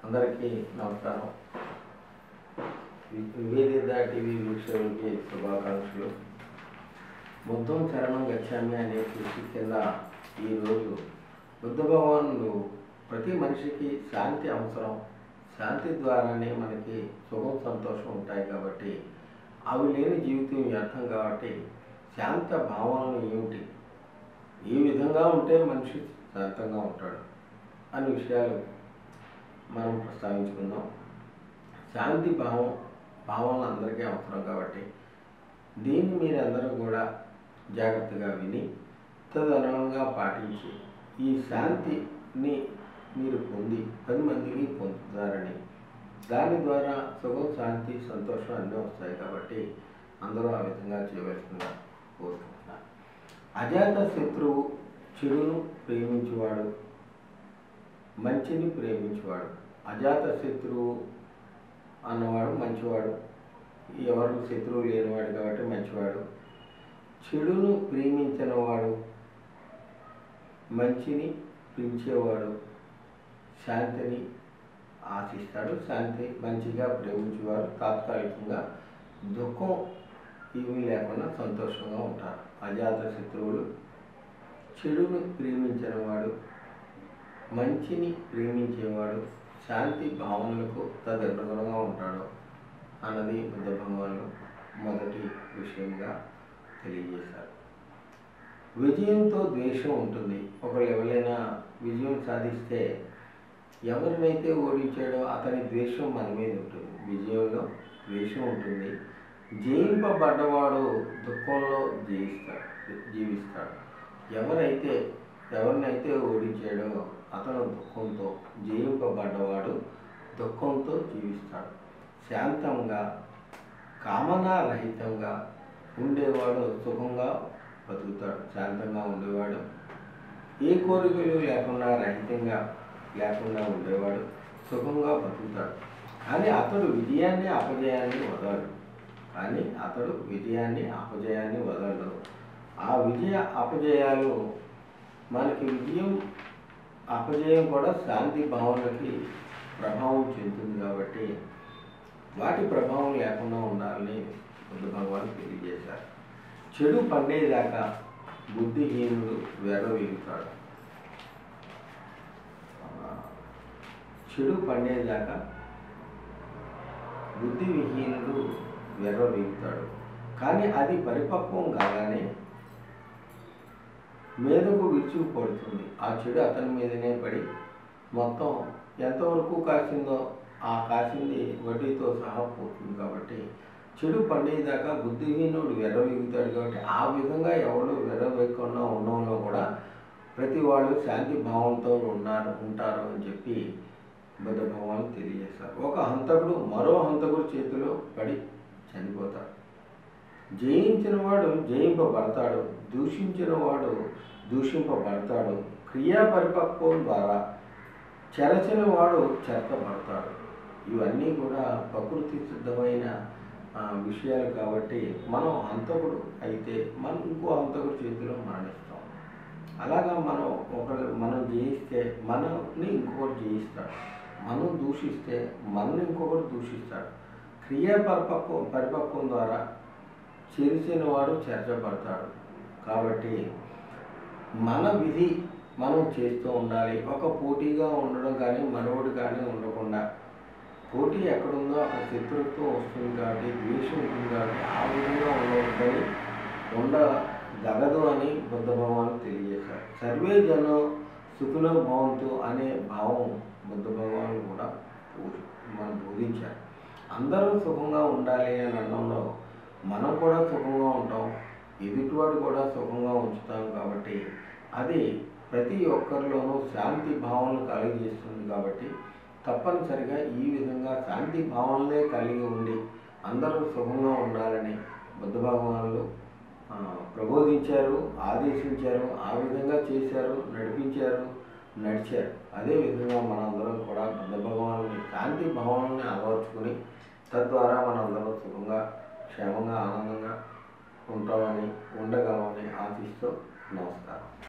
అందరికీ నమస్కారం వి- నివేదిత టీవీ వీక్షకులకి శుభాకాంక్షలు బుద్ధం శరణం గచ్చామి అనే కృషి కింద ఈరోజు బుద్ధ భగవానుడు ప్రతి మనిషికి శాంతి అవసరం శాంతి ద్వారానే మనకి సుఖం సంతోషం ఉంటాయి కాబట్టి అవి లేని జీవితం వ్యర్థం కాబట్టి శాంత భావనలు ఏమిటి ఏ విధంగా ఉంటే మనిషి శాంతంగా ఉంటాడు అనే విషయాలు మనం ప్రస్తావించుకుందాం శాంతి భావం భావనలు అందరికీ అవసరం కాబట్టి దీన్ని మీరందరూ కూడా జాగ్రత్తగా విని తదనుగుణంగా పాటించి ఈ శాంతిని మీరు పొంది పది మందికి పొందుతారని దాని ద్వారా సుఖం శాంతి సంతోషం అన్నీ వస్తాయి కాబట్టి అందరూ ఆ విధంగా చేయవలసిందిగా కోరుకుంటున్నాను అజాత శత్రువు చెడును ప్రేమించేవాడు మంచిని ప్రేమించేవాడు అజాత శత్రువు అన్నవాడు మంచివాడు ఎవరు శత్రువు లేనివాడు కాబట్టి మంచివాడు చెడును ప్రేమించిన వాడు మంచిని పెంచేవాడు శాంతిని ఆశిస్తాడు శాంతి మంచిగా ప్రేమించేవారు తాత్కాలికంగా దుఃఖం ఇవి లేకుండా సంతోషంగా ఉంటారు అజాత శత్రువులు చెడును ప్రేమించిన వాడు మంచిని ప్రేమించేవాడు శాంతి భావనలకు తదనుగుణంగా ఉంటాడు అన్నది బుద్ధ భగవానులు మొదటి విషయంగా తెలియజేశారు విజయంతో ద్వేషం ఉంటుంది ఒకరు ఎవరైనా విజయం సాధిస్తే ఎవరినైతే ఓడించాడో అతని ద్వేషం మన మీద ఉంటుంది విజయంలో ద్వేషం ఉంటుంది జయింపబడ్డవాడు దుఃఖంలో జయిస్తాడు జీవిస్తాడు ఎవరైతే ఎవరినైతే ఓడించాడో అతను దుఃఖంతో జయింపబడ్డవాడు దుఃఖంతో జీవిస్తాడు శాంతంగా కామనారహితంగా ఉండేవాడు సుఖంగా బతుకుతాడు శాంతంగా ఉండేవాడు ఏ కోరికలు లేకుండా రహితంగా లేకుండా ఉండేవాడు సుఖంగా బతుకుతాడు కానీ అతడు విజయాన్ని అపజయాన్ని వదలడు కానీ అతడు విజయాన్ని అపజయాన్ని వదలడు ఆ విజయ అపజయాలు మనకి విజయం అపజయం కూడా శాంతి భావనకి ప్రభావం చెందుతుంది కాబట్టి వాటి ప్రభావం లేకుండా ఉండాలని బుద్ధ భగవాన్ తెలియజేశారు చెడు పండేదాకా బుద్ధిహీనుడు వెర్రవీగుతాడు చెడు పండేదాకా బుద్ధి విహీనుడు వెర్రవీగుతాడు కానీ అది పరిపక్వం కాగానే మీదకు విరుచుకుపడుతుంది ఆ చెడు అతని మీదనే పడి మొత్తం ఎంతవరకు కాసిందో ఆ కాసింది వడ్డీతో సహా పోతుంది కాబట్టి చెడు పండేదాకా బుద్ధిహీనుడు వెర్రవీగుతాడు కాబట్టి ఆ విధంగా ఎవరు వెర్రవేయకుండా ఉండడంలో కూడా ప్రతి వాళ్ళు శాంతి భావంతో ఉన్నారు ఉంటారు అని చెప్పి బుద్ధ భగవాన్ తెలియజేశారు ఒక హంతకుడు మరో హంతకుడు చేతిలో పడి చనిపోతాడు జయించిన వాడు జయింపబడతాడు దూషించిన వాడు దూషింపబడతాడు క్రియా పరిపక్వం ద్వారా చెరచిన వాడు చెరపబడతాడు ఇవన్నీ కూడా ప్రకృతి సిద్ధమైన ఆ, విషయాలు కాబట్టి మనం హంతకుడు అయితే మనం ఇంకో హంతకుడు చేతిలో మరణిస్తాం అలాగా మనం ఒకరు మనం జయిస్తే మనల్ని ఇంకొకటి జయిస్తాడు మనం దూషిస్తే మనల్ని ఇంకొకటి దూషిస్తాడు క్రియా పరిపక్వం పరిపక్వం ద్వారా చెరిసిన వాడు చేర్చబడతాడు కాబట్టి మన విధి మనం చేస్తూ ఉండాలి ఒక పోటీగా ఉండడం కానీ మరొకటి కానీ ఉండకుండా పోటీ ఎక్కడుందో అక్కడ శత్రుత్వం వస్తుంది కాబట్టి ద్వేషం ఉంటుంది కాబట్టి ఆ విధంగా ఉండవద్దని ఉండదగదు అని బుద్ధ భగవాన్ తెలియజేశారు సర్వే జనం సుఖులో భవంతు అనే భావం బుద్ధ భగవాన్ కూడా బోధి- మనం బోధించారు అందరూ సుఖంగా ఉండాలి అని అనడంలో మనం కూడా సుఖంగా ఉంటాం ఎదుటివాడు కూడా సుఖంగా ఉంచుతాం కాబట్టి అది ప్రతి ఒక్కరిలోనూ శాంతి భావనలు కలిగజేస్తుంది కాబట్టి తప్పనిసరిగా ఈ విధంగా శాంతి భావనలే కలిగి ఉండి అందరూ సుఖంగా ఉండాలని బుద్ధ భగవానులు ఆ, ప్రబోధించారు ఆదేశించారు ఆ విధంగా చేశారు నడిపించారు నడిచారు అదే విధంగా మనందరం కూడా బుద్ధ భగవాన్ని శాంతి భావనని అలవర్చుకుని తద్వారా మనందరం సుఖంగా క్షేమంగా ఆనందంగా ఉంటామని ఉండగలమని ఆశిస్తూ నమస్కారం